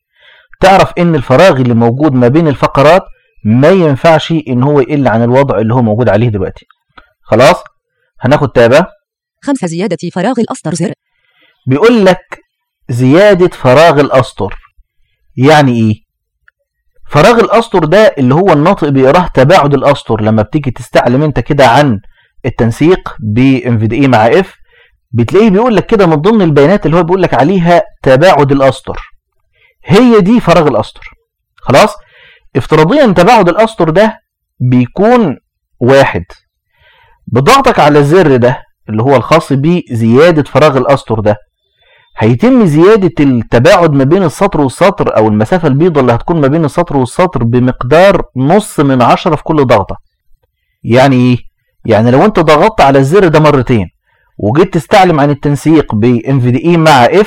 تعرف ان الفراغ اللي موجود ما بين الفقرات ما ينفعش ان هو يقل عن الوضع اللي هو موجود عليه دلوقتي خلاص هناخد تابة خمسة زيادة فراغ الأسطر زر بيقول لك زيادة فراغ الأسطر يعني إيه؟ فراغ الأسطر ده اللي هو الناطق بيقراه تباعد الأسطر لما بتيجي تستعلم أنت كده عن التنسيق ب MVDA مع اف بتلاقيه بيقول لك كده من ضمن البيانات اللي هو بيقول لك عليها تباعد الأسطر هي دي فراغ الأسطر خلاص افتراضيا تباعد الأسطر ده بيكون واحد بضغطك على الزر ده اللي هو الخاص بزيادة فراغ الأسطر ده هيتم زيادة التباعد ما بين السطر والسطر أو المسافة البيضاء اللي هتكون ما بين السطر والسطر بمقدار نص من عشرة في كل ضغطة يعني إيه؟ يعني لو أنت ضغطت على الزر ده مرتين وجيت تستعلم عن التنسيق ب MVDE مع F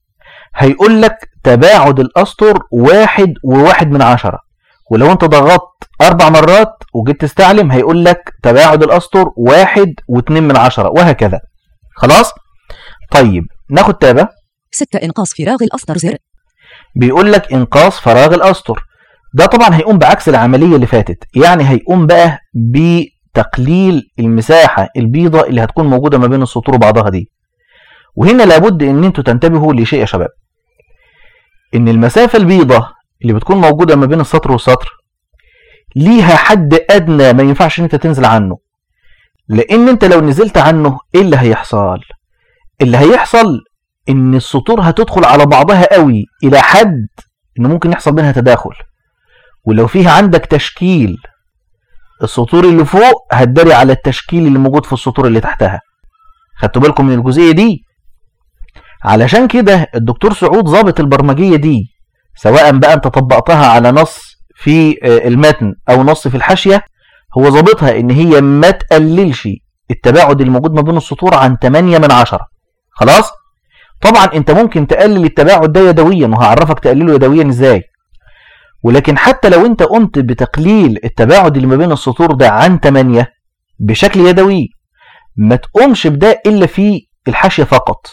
هيقول لك تباعد الأسطر واحد وواحد من عشرة ولو انت ضغطت اربع مرات وجيت تستعلم هيقول لك تباعد الاسطر واحد واتنين من عشرة وهكذا خلاص طيب ناخد تابة ستة إنقاص فراغ الأسطر زر بيقول لك انقاص فراغ الاسطر ده طبعا هيقوم بعكس العملية اللي فاتت يعني هيقوم بقى بتقليل المساحة البيضاء اللي هتكون موجودة ما بين السطور وبعضها دي وهنا لابد ان انتوا تنتبهوا لشيء يا شباب ان المسافة البيضاء اللي بتكون موجودة ما بين السطر والسطر ليها حد أدنى ما ينفعش إن أنت تنزل عنه لأن أنت لو نزلت عنه إيه اللي هيحصل؟ اللي هيحصل إن السطور هتدخل على بعضها قوي إلى حد إن ممكن يحصل بينها تداخل ولو فيها عندك تشكيل السطور اللي فوق هتداري على التشكيل اللي موجود في السطور اللي تحتها خدتوا بالكم من الجزئية دي علشان كده الدكتور سعود ظابط البرمجية دي سواء بقى انت طبقتها على نص في المتن او نص في الحاشيه هو ظابطها ان هي ما تقللش التباعد الموجود ما بين السطور عن 8 من 10 خلاص طبعا انت ممكن تقلل التباعد ده يدويا وهعرفك تقلله يدويا ازاي ولكن حتى لو انت قمت بتقليل التباعد اللي ما بين السطور ده عن 8 بشكل يدوي ما تقومش بده الا في الحاشيه فقط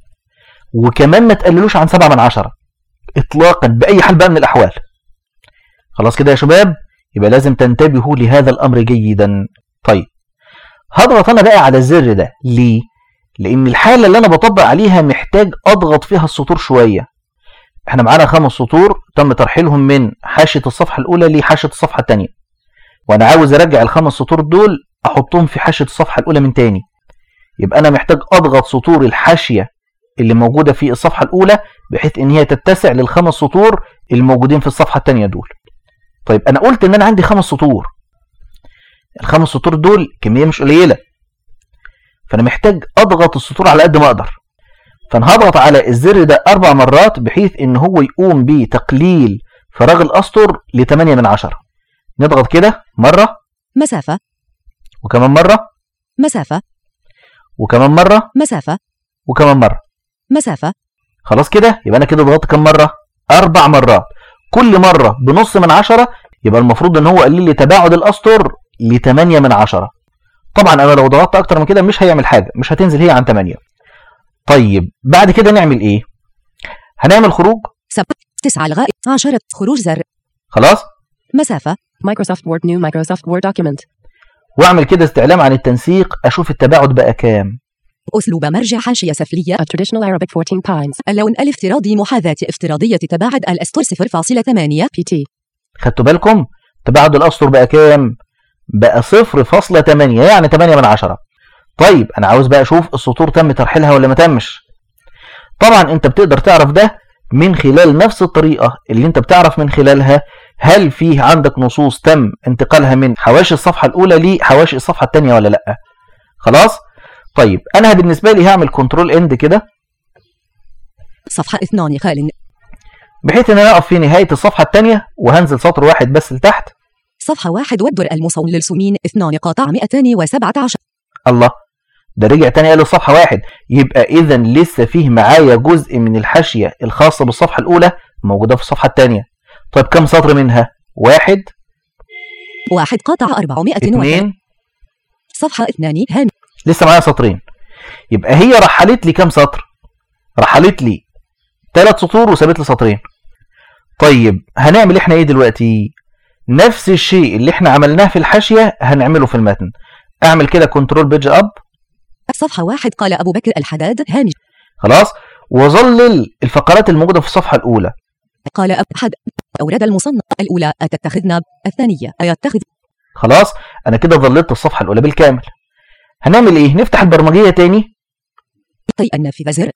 وكمان ما تقللوش عن 7 من 10 اطلاقا باي حال بقى من الاحوال خلاص كده يا شباب يبقى لازم تنتبهوا لهذا الامر جيدا طيب هضغط انا بقى على الزر ده ليه لان الحاله اللي انا بطبق عليها محتاج اضغط فيها السطور شويه احنا معانا خمس سطور تم ترحيلهم من حاشيه الصفحه الاولى لحاشيه الصفحه الثانيه وانا عاوز ارجع الخمس سطور دول احطهم في حاشيه الصفحه الاولى من تاني يبقى انا محتاج اضغط سطور الحاشيه اللي موجوده في الصفحه الاولى بحيث ان هي تتسع للخمس سطور الموجودين في الصفحه الثانيه دول طيب انا قلت ان انا عندي خمس سطور الخمس سطور دول كميه مش قليله فانا محتاج اضغط السطور على قد ما اقدر فانا هضغط على الزر ده اربع مرات بحيث ان هو يقوم بتقليل فراغ الاسطر ل 8 من 10 نضغط كده مره مسافة وكمان مره مسافة وكمان مره مسافة وكمان مره مسافة خلاص كده يبقى انا كده ضغطت كام مره اربع مرات كل مره بنص من عشرة يبقى المفروض ان هو قلل لي تباعد الاسطر ل 8 من عشرة طبعا انا لو ضغطت اكتر من كده مش هيعمل حاجه مش هتنزل هي عن 8 طيب بعد كده نعمل ايه هنعمل خروج سب تسعة الغاء عشرة خروج زر خلاص مسافة Microsoft Word New Microsoft Word document. واعمل كده استعلام عن التنسيق اشوف التباعد بقى كام أسلوب مرجع حاشية سفلية A traditional Arabic 14 times. اللون الافتراضي محاذاة افتراضية تباعد الأسطر 0.8 PT. خدتوا بالكم تباعد الاسطر بقى كام بقى 0.8 يعني 8 من عشرة طيب انا عاوز بقى اشوف السطور تم ترحيلها ولا ما تمش طبعا انت بتقدر تعرف ده من خلال نفس الطريقة اللي انت بتعرف من خلالها هل فيه عندك نصوص تم انتقالها من حواشي الصفحة الأولى لحواشي الصفحة الثانية ولا لأ خلاص طيب أنا بالنسبة لي هعمل كنترول اند كده صفحة اثنان خال بحيث ان انا اقف في نهاية الصفحة الثانية وهنزل سطر واحد بس لتحت صفحة واحد والدر المصون للسمين اثنان قاطع 217 الله ده رجع تاني قال الصفحة واحد يبقى إذا لسه فيه معايا جزء من الحاشية الخاصة بالصفحة الأولى موجودة في الصفحة الثانية طيب كم سطر منها؟ واحد واحد قاطع 400 اثنين صفحة اثنان هام لسه معايا سطرين يبقى هي رحلت لي كام سطر؟ رحلت لي ثلاث سطور وسابت لي سطرين طيب هنعمل احنا ايه دلوقتي؟ نفس الشيء اللي احنا عملناه في الحاشية هنعمله في المتن اعمل كده كنترول بيج اب صفحة واحد قال أبو بكر الحداد هامش خلاص وظلل الفقرات الموجودة في الصفحة الأولى قال أب حد أورد المصنف الأولى أتتخذنا الثانية أيتخذ خلاص انا كده ظللت الصفحه الاولى بالكامل هنعمل ايه نفتح البرمجيه تاني طي النافذة زر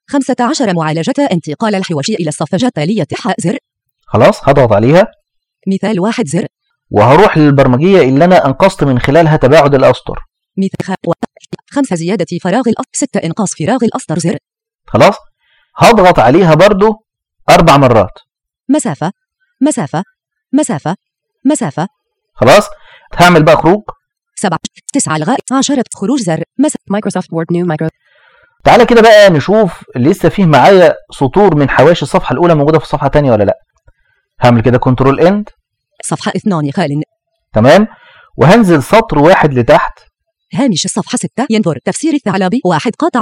15 معالجة انتقال الحواشي إلى الصفحة التالية حاء زر خلاص هضغط عليها مثال واحد زر وهروح للبرمجيه اللي انا انقذت من خلالها تباعد الاسطر مثل خ... و... خمسة زيادة فراغ الأسطر ستة إنقاص فراغ الأسطر زر خلاص هضغط عليها برضو اربع مرات مسافة مسافة مسافة مسافة خلاص هعمل بقى خروج سبعة تسعة الغاء عشرة خروج زر مس... Microsoft Word New Micro. تعالى كده بقى نشوف لسه فيه معايا سطور من حواشي الصفحه الاولى موجوده في الصفحه الثانيه ولا لا هعمل كده كنترول اند صفحة اثنان خال تمام وهنزل سطر واحد لتحت هامش الصفحة ستة ينظر تفسير الثعلبي واحد قاطع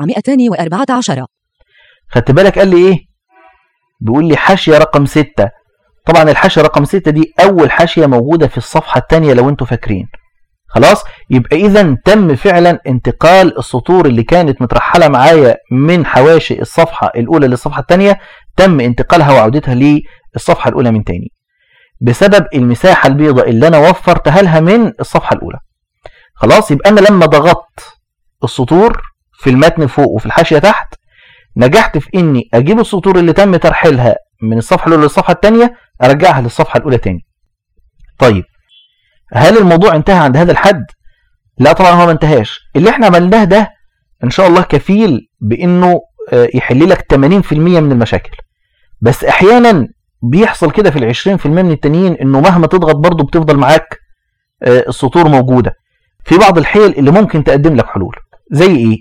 214 خدت بالك قال لي ايه بيقول لي حاشيه رقم ستة طبعا الحاشيه رقم ستة دي اول حاشيه موجوده في الصفحه الثانيه لو انتوا فاكرين خلاص يبقى اذا تم فعلا انتقال السطور اللي كانت مترحله معايا من حواشي الصفحه الاولى للصفحه الثانيه تم انتقالها وعودتها للصفحه الاولى من تاني بسبب المساحه البيضاء اللي انا وفرتها لها من الصفحه الاولى خلاص يبقى انا لما ضغطت السطور في المتن فوق وفي الحاشيه تحت نجحت في اني اجيب السطور اللي تم ترحيلها من الصفحه الاولى للصفحه الثانيه ارجعها للصفحه الاولى تاني طيب هل الموضوع انتهى عند هذا الحد لا طبعا هو ما انتهاش اللي احنا عملناه ده ان شاء الله كفيل بانه آه، يحل لك 80% من المشاكل بس احيانا بيحصل كده في ال 20% من التانيين انه مهما تضغط برضه بتفضل معاك آه، السطور موجوده في بعض الحيل اللي ممكن تقدم لك حلول زي ايه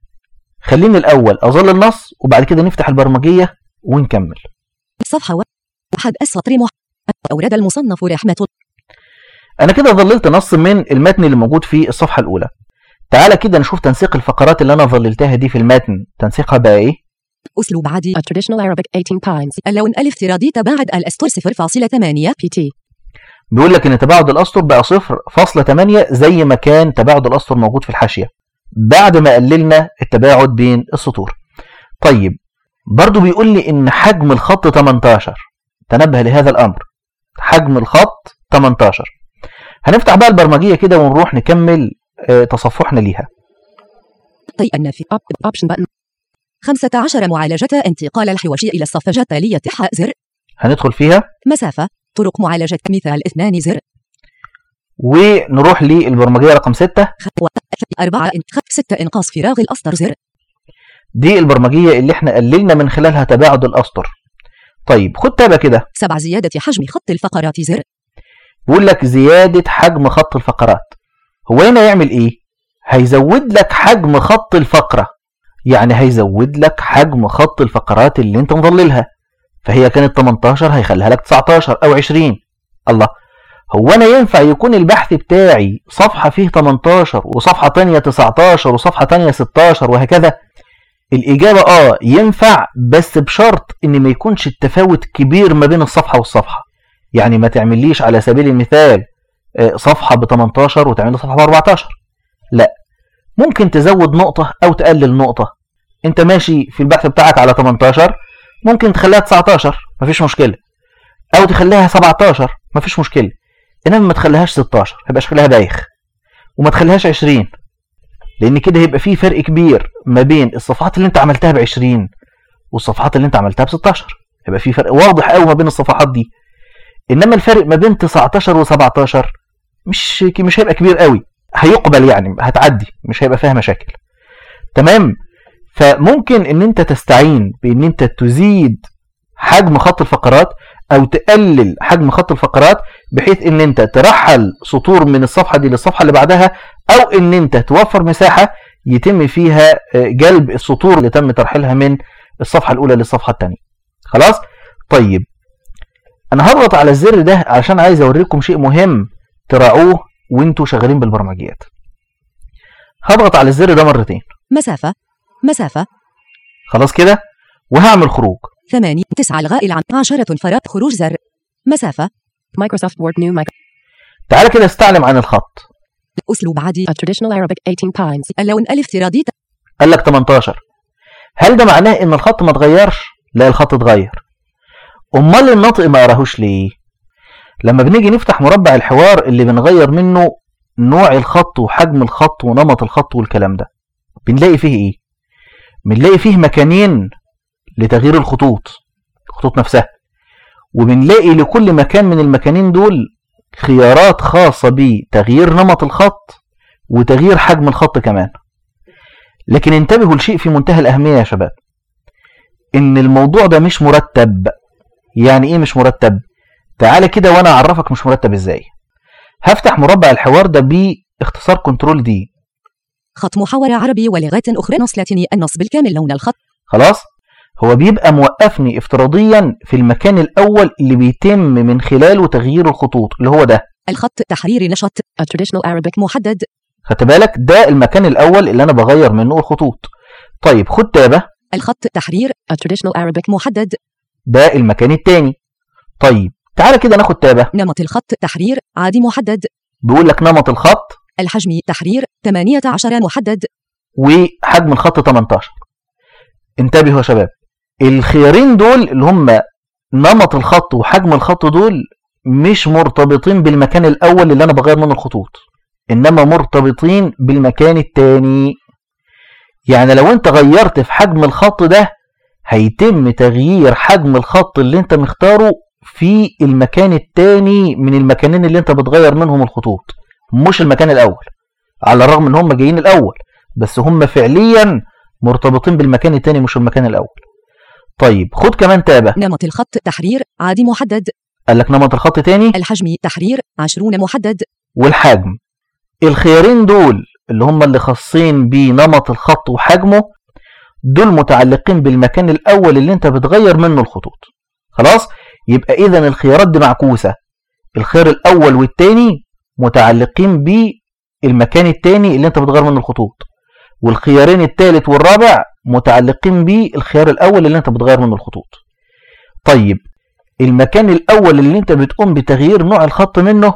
خليني الاول اظل النص وبعد كده نفتح البرمجيه ونكمل صفحة واحد السطر مح... أورد المصنف رحمة انا كده ظللت نص من المتن اللي موجود في الصفحه الاولى تعالى كده نشوف تنسيق الفقرات اللي انا ظللتها دي في المتن تنسيقها بقى ايه أسلوب عادي A traditional Arabic 18 times. اللون الافتراضي تباعد الأسطر 0.8 PT. بيقول لك ان تباعد الاسطر بقى 0.8 زي ما كان تباعد الاسطر موجود في الحاشيه بعد ما قللنا التباعد بين السطور طيب برضو بيقول لي ان حجم الخط 18 تنبه لهذا الامر حجم الخط 18 هنفتح بقى البرمجيه كده ونروح نكمل آه، تصفحنا ليها طي النافذة Op- option button. 15 معالجة انتقال الحواشي إلى الصفحة التالية حاء زر هندخل فيها مسافة طرق معالجة مثال اثنان زر ونروح للبرمجيه رقم 6 خ- و- أربعة إن خ- ستة إنقاص فراغ الأسطر زر دي البرمجيه اللي احنا قللنا من خلالها تباعد الاسطر طيب خد تابع كده سبع زيادة حجم خط الفقرات زر بيقول لك زياده حجم خط الفقرات هو هنا يعمل ايه هيزود لك حجم خط الفقره يعني هيزود لك حجم خط الفقرات اللي انت مظللها فهي كانت 18 هيخليها لك 19 او 20 الله هو انا ينفع يكون البحث بتاعي صفحه فيه 18 وصفحه تانية 19 وصفحه تانية 16 وهكذا الاجابه اه ينفع بس بشرط ان ما يكونش التفاوت كبير ما بين الصفحه والصفحه يعني ما تعمليش على سبيل المثال آه، صفحه ب 18 وتعمل صفحه ب 14 لا ممكن تزود نقطه او تقلل نقطه انت ماشي في البحث بتاعك على 18 ممكن تخليها 19 مفيش مشكله او تخليها 17 مفيش مشكله انما ما تخليهاش 16 هيبقى شكلها بايخ وما تخليهاش 20 لان كده هيبقى في فرق كبير ما بين الصفحات اللي انت عملتها ب 20 والصفحات اللي انت عملتها ب 16 هيبقى في فرق واضح قوي ما بين الصفحات دي انما الفرق ما بين 19 و17 مش مش هيبقى كبير قوي هيقبل يعني هتعدي مش هيبقى فيها مشاكل تمام فممكن ان انت تستعين بان انت تزيد حجم خط الفقرات او تقلل حجم خط الفقرات بحيث ان انت ترحل سطور من الصفحه دي للصفحه اللي بعدها او ان انت توفر مساحه يتم فيها آه، جلب السطور اللي تم ترحيلها من الصفحه الاولى للصفحه الثانيه خلاص طيب انا هضغط على الزر ده علشان عايز اوريكم شيء مهم تراعوه وانتوا شغالين بالبرمجيات هضغط على الزر ده مرتين مسافة مسافة خلاص كده وهعمل خروج ثمانية تسعة الغاء العام عشرة فراغ خروج زر مسافة Microsoft Word New Micro. تعالى كده استعلم عن الخط أسلوب عادي A traditional Arabic 18 pines. اللون الافتراضي قال لك 18 هل ده معناه ان الخط ما اتغيرش لا الخط اتغير امال الناطق ما قراهوش ليه لما بنيجي نفتح مربع الحوار اللي بنغير منه نوع الخط وحجم الخط ونمط الخط والكلام ده بنلاقي فيه ايه بنلاقي فيه مكانين لتغيير الخطوط الخطوط نفسها وبنلاقي لكل مكان من المكانين دول خيارات خاصة بتغيير نمط الخط وتغيير حجم الخط كمان لكن انتبهوا لشيء في منتهى الأهمية يا شباب إن الموضوع ده مش مرتب يعني إيه مش مرتب؟ تعالى كده وأنا أعرفك مش مرتب إزاي هفتح مربع الحوار ده باختصار كنترول دي خط محاورة عربي ولغات أخرى نصلتني النص بالكامل لون الخط خلاص هو بيبقى موقفني افتراضيا في المكان الأول اللي بيتم من خلاله تغيير الخطوط اللي هو ده الخط تحرير نشط A traditional Arabic. محدد خدت بالك ده المكان الأول اللي أنا بغير منه الخطوط طيب خد تابة الخط تحرير A traditional Arabic. محدد ده المكان التاني طيب تعالى كده ناخد تابة نمط الخط تحرير عادي محدد بيقول لك نمط الخط الحجم تحرير 18 محدد وحجم الخط 18 انتبهوا يا شباب الخيارين دول اللي هم نمط الخط وحجم الخط دول مش مرتبطين بالمكان الاول اللي انا بغير منه الخطوط انما مرتبطين بالمكان التاني يعني لو انت غيرت في حجم الخط ده هيتم تغيير حجم الخط اللي انت مختاره في المكان التاني من المكانين اللي انت بتغير منهم الخطوط مش المكان الاول على الرغم ان هم جايين الاول بس هم فعليا مرتبطين بالمكان التاني مش المكان الاول طيب خد كمان تابة نمط الخط تحرير عادي محدد قال لك نمط الخط تاني الحجم تحرير 20 محدد والحجم الخيارين دول اللي هم اللي خاصين بنمط الخط وحجمه دول متعلقين بالمكان الاول اللي انت بتغير منه الخطوط خلاص يبقى اذا الخيارات دي معكوسة الخيار الاول والتاني متعلقين بالمكان التاني اللي انت بتغير منه الخطوط والخيارين الثالث والرابع متعلقين بالخيار الاول اللي انت بتغير منه الخطوط طيب المكان الاول اللي انت بتقوم بتغيير نوع الخط منه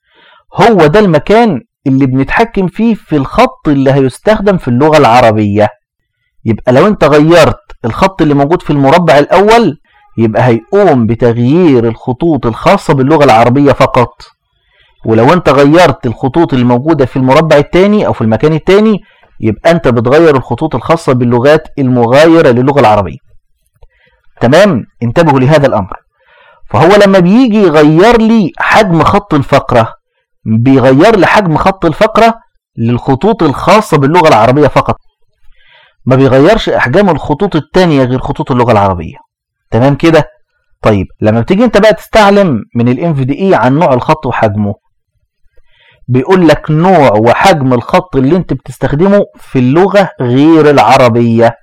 هو ده المكان اللي بنتحكم فيه في الخط اللي هيستخدم في اللغة العربية يبقى لو انت غيرت الخط اللي موجود في المربع الاول يبقى هيقوم بتغيير الخطوط الخاصة باللغة العربية فقط ولو انت غيرت الخطوط اللي موجودة في المربع الثاني او في المكان الثاني يبقى انت بتغير الخطوط الخاصة باللغات المغايرة للغة العربية تمام انتبهوا لهذا الامر فهو لما بيجي يغير لي حجم خط الفقرة بيغير لي حجم خط الفقرة للخطوط الخاصة باللغة العربية فقط ما بيغيرش أحجام الخطوط التانية غير خطوط اللغة العربية تمام كده طيب لما بتيجي انت بقى تستعلم من الام في دي اي عن نوع الخط وحجمه بيقول لك نوع وحجم الخط اللي انت بتستخدمه في اللغة غير العربية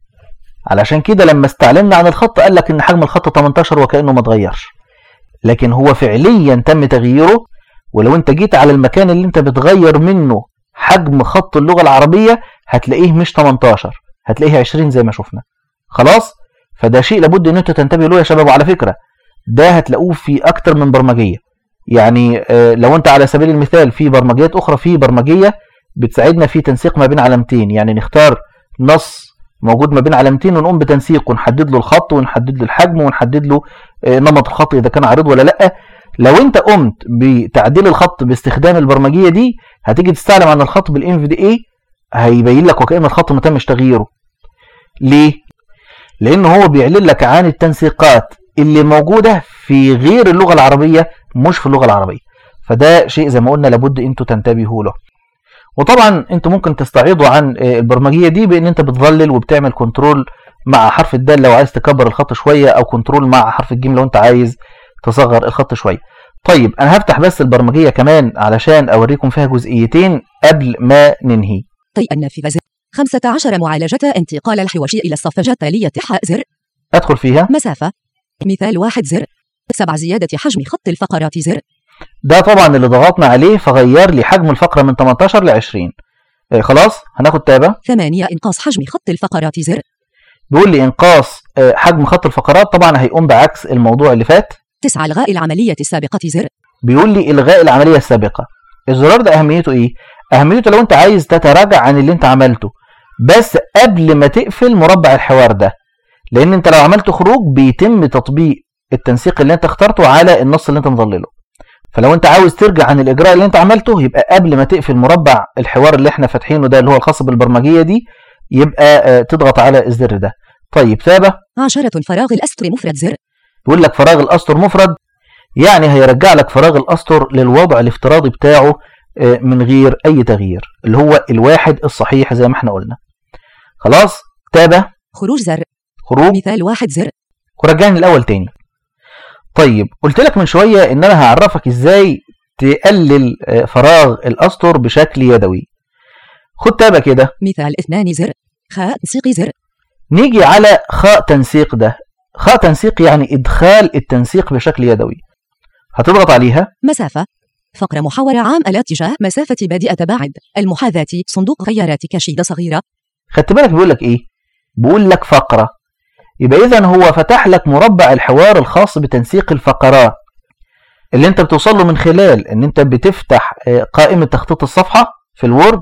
علشان كده لما استعلمنا عن الخط قال لك ان حجم الخط 18 وكأنه ما اتغيرش لكن هو فعليا تم تغييره ولو انت جيت على المكان اللي انت بتغير منه حجم خط اللغة العربية هتلاقيه مش 18 هتلاقيه 20 زي ما شفنا خلاص فده شيء لابد ان انتوا تنتبهوا له يا شباب وعلى فكرة ده هتلاقوه في اكتر من برمجية يعني آه، لو انت على سبيل المثال في برمجيات اخرى في برمجية بتساعدنا في تنسيق ما بين علامتين يعني نختار نص موجود ما بين علامتين ونقوم بتنسيق ونحدد له الخط ونحدد له الحجم ونحدد له آه، نمط الخط اذا كان عريض ولا لا لو انت قمت بتعديل الخط باستخدام البرمجيه دي هتيجي تستعلم عن الخط بالام في دي اي هيبين لك وكأن الخط ما تمش تغييره ليه لان هو بيعلن لك عن التنسيقات اللي موجوده في غير اللغه العربيه مش في اللغه العربيه فده شيء زي ما قلنا لابد انتوا تنتبهوا له وطبعا انتوا ممكن تستعيضوا عن آه، البرمجيه دي بان انت بتظلل وبتعمل كنترول مع حرف الدال لو عايز تكبر الخط شويه او كنترول مع حرف الجيم لو انت عايز تصغر الخط شويه طيب انا هفتح بس البرمجيه كمان علشان اوريكم فيها جزئيتين قبل ما ننهي طي النافذة زر 15 معالجة انتقال الحواشي إلى الصفحة التالية حاء زر ادخل فيها مسافة مثال واحد زر سبع زيادة حجم خط الفقرات زر ده طبعا اللي ضغطنا عليه فغير لي حجم الفقره من 18 ل 20 آه، خلاص هناخد تابه ثمانية إنقاص حجم خط الفقرات زر بيقول لي انقاص آه، حجم خط الفقرات طبعا هيقوم بعكس الموضوع اللي فات تسعة إلغاء العملية السابقة زر بيقول لي الغاء العمليه السابقه الزرار ده اهميته ايه اهميته لو انت عايز تتراجع عن اللي انت عملته بس قبل ما تقفل مربع الحوار ده لان انت لو عملت خروج بيتم تطبيق التنسيق اللي انت اخترته على النص اللي انت مظلله فلو انت عاوز ترجع عن الاجراء اللي انت عملته يبقى قبل ما تقفل مربع الحوار اللي احنا فاتحينه ده اللي هو الخاص بالبرمجيه دي يبقى آه، تضغط على الزر ده طيب تابع عشرة فراغ الأسطر مفرد زر بيقول لك فراغ الاسطر مفرد يعني هيرجع لك فراغ الاسطر للوضع الافتراضي بتاعه آه، من غير اي تغيير اللي هو الواحد الصحيح زي ما احنا قلنا خلاص تابع خروج زر خروج مثال واحد زر ورجعني الاول تاني طيب قلت لك من شويه ان انا هعرفك ازاي تقلل آه، فراغ الاسطر بشكل يدوي خد تابع كده مثال اثنان زر خاء تنسيق زر نيجي على خاء تنسيق ده خاء تنسيق يعني ادخال التنسيق بشكل يدوي هتضغط عليها مسافة فقرة محاورة عام الاتجاه مسافة بادئة بعد المحاذاة صندوق خيارات كشيدة صغيرة خدت بالك بيقول لك ايه بيقول لك فقره يبقى اذا هو فتح لك مربع الحوار الخاص بتنسيق الفقرات اللي انت بتوصل له من خلال ان انت بتفتح آه، قائمه تخطيط الصفحه في الوورد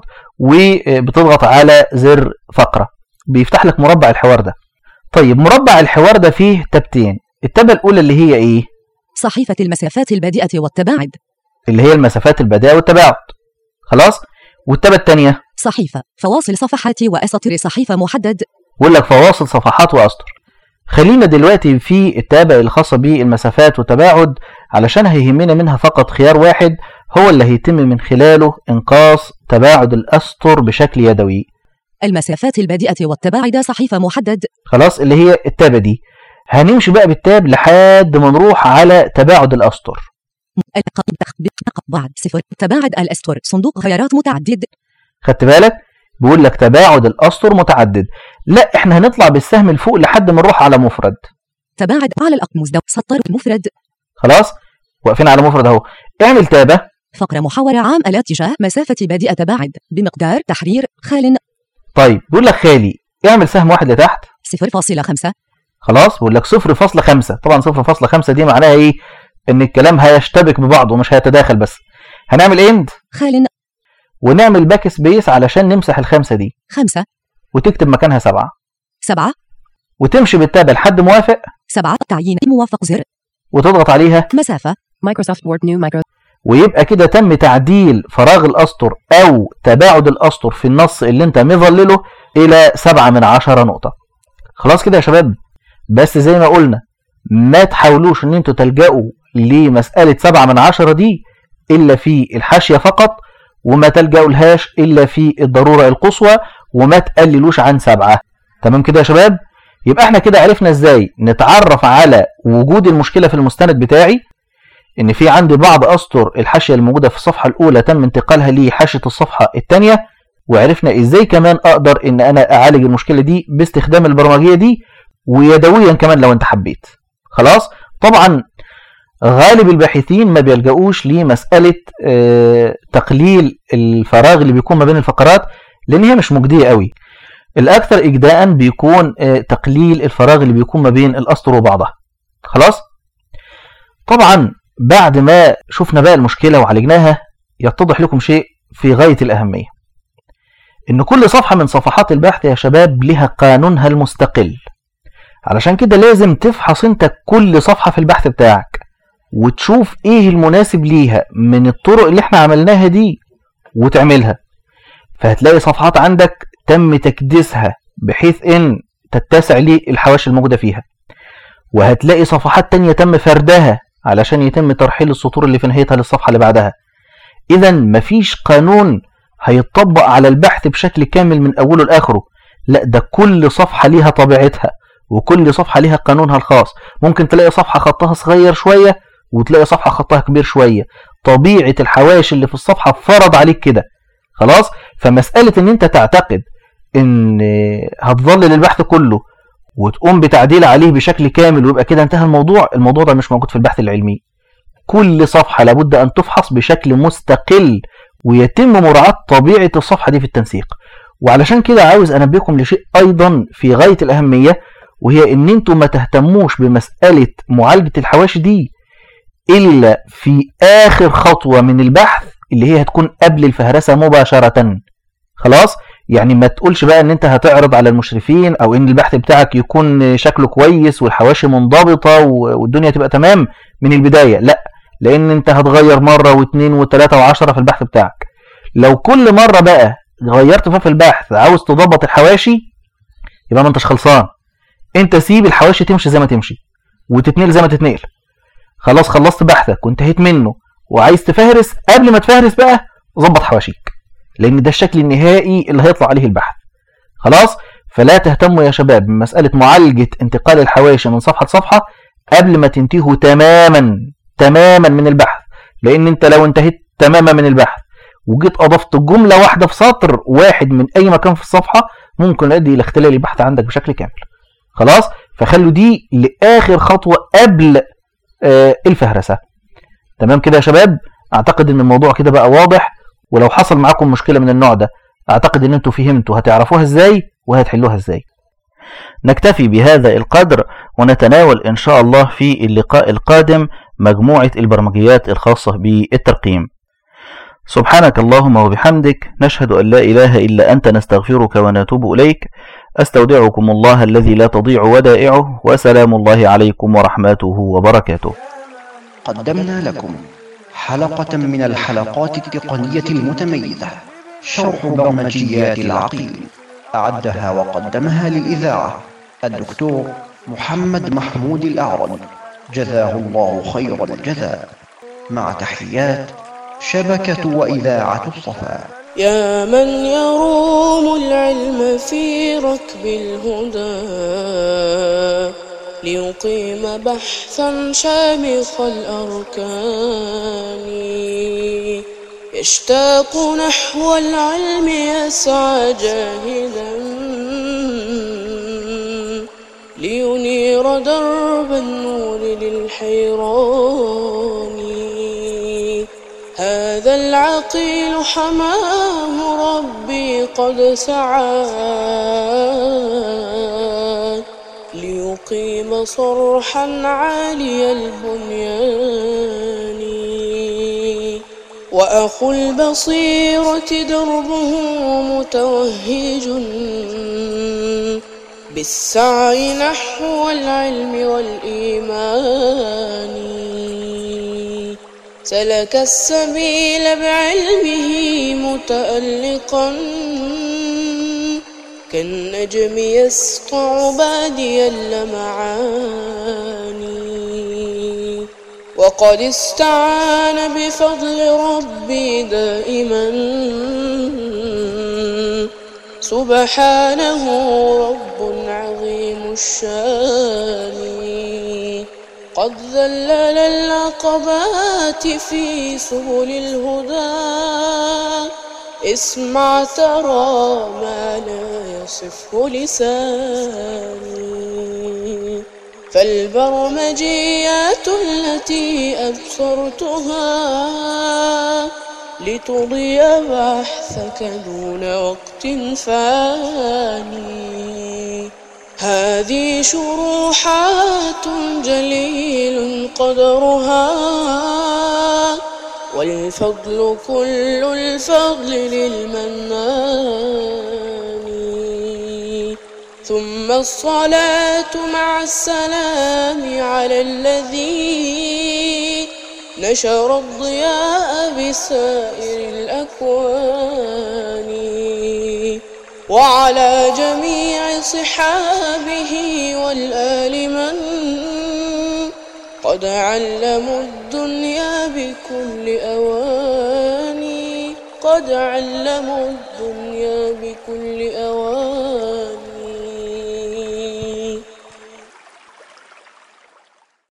وبتضغط على زر فقره بيفتح لك مربع الحوار ده طيب مربع الحوار ده فيه تابتين التابه الاولى اللي هي ايه صحيفة المسافات البادئة والتباعد اللي هي المسافات البدايه والتباعد خلاص والتابه الثانيه صحيفة فواصل صفحات وأساطير صحيفة محدد بيقول لك فواصل صفحات واسطر خلينا دلوقتي في التابع الخاصة بالمسافات والتباعد علشان هيهمنا منها فقط خيار واحد هو اللي هيتم من خلاله انقاص تباعد الاسطر بشكل يدوي المسافات البادئة والتباعد صحيفة محدد خلاص اللي هي التابة دي هنمشي بقى بالتاب لحد ما نروح على تباعد الاسطر القطب نقط بعد صفر تباعد الأسطر صندوق خيارات متعدد خدت بالك بيقول لك تباعد الاسطر متعدد لا احنا هنطلع بالسهم لفوق لحد ما نروح على مفرد تباعد على الأقمص دو سطر مفرد خلاص واقفين على مفرد اهو اعمل تابة فقرة محاورة عام الاتجاه مسافة بادئة بعد بمقدار تحرير خال طيب بيقول لك خالي اعمل سهم واحد لتحت 0.5 خلاص بيقول لك 0.5 طبعا 0.5 دي معناها ايه ان الكلام هيشتبك ببعضه مش هيتداخل بس هنعمل اند خال ونعمل باك سبيس علشان نمسح الخمسه دي 5 وتكتب مكانها سبعه 7 وتمشي بالتابع لحد موافق 7 تعيين موافق زر وتضغط عليها مسافة Microsoft Word New Micro. ويبقى كده تم تعديل فراغ الاسطر او تباعد الاسطر في النص اللي انت مظلله الى 7 من 10 نقطه خلاص كده يا شباب بس زي ما قلنا ما تحاولوش ان انتوا تلجأوا لمسألة سبعة من عشرة دي الا في الحاشية فقط وما تلجأوا لهاش الا في الضرورة القصوى وما تقللوش عن سبعة تمام كده يا شباب يبقى احنا كده عرفنا ازاي نتعرف على وجود المشكلة في المستند بتاعي ان في عندي بعض اسطر الحاشية الموجودة في الصفحة الاولى تم انتقالها لحاشية الصفحة الثانية وعرفنا ازاي كمان اقدر ان انا اعالج المشكلة دي باستخدام البرمجية دي ويدويا كمان لو انت حبيت خلاص طبعا غالب الباحثين ما بيلجأوش لمسألة آه، تقليل الفراغ اللي بيكون ما بين الفقرات لان هي مش مجدية قوي الاكثر اجداء بيكون آه، تقليل الفراغ اللي بيكون ما بين الاسطر وبعضها خلاص طبعا بعد ما شفنا بقى المشكلة وعالجناها يتضح لكم شيء في غاية الأهمية إن كل صفحة من صفحات البحث يا شباب لها قانونها المستقل علشان كده لازم تفحص انت كل صفحة في البحث بتاعك وتشوف ايه المناسب ليها من الطرق اللي احنا عملناها دي وتعملها فهتلاقي صفحات عندك تم تكديسها بحيث ان تتسع للحواشي الموجودة فيها وهتلاقي صفحات تانية تم فردها علشان يتم ترحيل السطور اللي في نهايتها للصفحة اللي بعدها اذا مفيش قانون هيطبق على البحث بشكل كامل من اوله لاخره لا ده كل صفحة ليها طبيعتها وكل صفحة ليها قانونها الخاص ممكن تلاقي صفحة خطها صغير شوية وتلاقي صفحة خطها كبير شوية طبيعة الحواشي اللي في الصفحة فرض عليك كده خلاص فمسألة ان انت تعتقد ان هتظلل البحث كله وتقوم بتعديل عليه بشكل كامل ويبقى كده انتهى الموضوع الموضوع ده مش موجود في البحث العلمي كل صفحة لابد أن تفحص بشكل مستقل ويتم مراعاة طبيعة الصفحة دي في التنسيق وعلشان كده عاوز أنبهكم لشيء أيضا في غاية الأهمية وهي إن أنتم ما تهتموش بمسألة معالجة الحواشي دي إلا في آخر خطوة من البحث اللي هي هتكون قبل الفهرسة مباشرة خلاص يعني ما تقولش بقى ان انت هتعرض على المشرفين او ان البحث بتاعك يكون شكله كويس والحواشي منضبطة والدنيا تبقى تمام من البداية لا لان انت هتغير مرة واثنين وثلاثة وعشرة في البحث بتاعك لو كل مرة بقى غيرت فيها في البحث عاوز تضبط الحواشي يبقى ما انتش خلصان انت سيب الحواشي تمشي زي ما تمشي وتتنقل زي ما تتنقل خلاص خلصت بحثك وانتهيت منه وعايز تفهرس قبل ما تفهرس بقى ظبط حواشيك لان ده الشكل النهائي اللي هيطلع عليه البحث خلاص فلا تهتموا يا شباب بمسألة معالجة انتقال الحواشي من صفحة لصفحة قبل ما تنتهوا تماما تماما من البحث لان انت لو انتهيت تماما من البحث وجيت اضفت جملة واحدة في سطر واحد من اي مكان في الصفحة ممكن يؤدي الى اختلال البحث عندك بشكل كامل خلاص فخلوا دي لاخر خطوة قبل آه الفهرسة تمام كده يا شباب اعتقد ان الموضوع كده بقى واضح ولو حصل معاكم مشكلة من النوع ده اعتقد ان انتوا فهمتوا هتعرفوها ازاي وهتحلوها ازاي نكتفي بهذا القدر ونتناول ان شاء الله في اللقاء القادم مجموعة البرمجيات الخاصة بالترقيم سبحانك اللهم وبحمدك نشهد أن لا إله إلا أنت نستغفرك ونتوب إليك أستودعكم الله الذي لا تضيع ودائعه وسلام الله عليكم ورحمته وبركاته قدمنا لكم حلقة من الحلقات التقنية المتميزة شرح برمجيات العقيل أعدها وقدمها للإذاعة الدكتور محمد محمود الأعرج جزاه الله خير الجزاء مع تحيات شبكة وإذاعة الصفا يا من يروم العلم في ركب الهدى ليقيم بحثا شامخ الأركان يشتاق نحو العلم يسعى جاهدا لينير درب النور للحيران هذا العقيل حماه ربي قد سعى ليقيم صرحا عالي البنيان وأخو البصيرة دربه متوهج بالسعي نحو العلم والإيمان سلك السبيل بعلمه متألقا كالنجم يسطع بادي اللمعان وقد استعان بفضل ربي دائما سبحانه رب عظيم الشان قد ذلل العقبات في سبل الهدى اسمع ترى ما لا يصفه لساني فالبرمجيات التي أبصرتها لتضي بحثك دون وقت فاني هذه شروحات جليل قدرها والفضل كل الفضل للمنان ثم الصلاة مع السلام على الذي نشر الضياء بسائر الأكوان وعلى جميع صحابه والآل من قد علموا الدنيا بكل أواني قد علموا الدنيا بكل أواني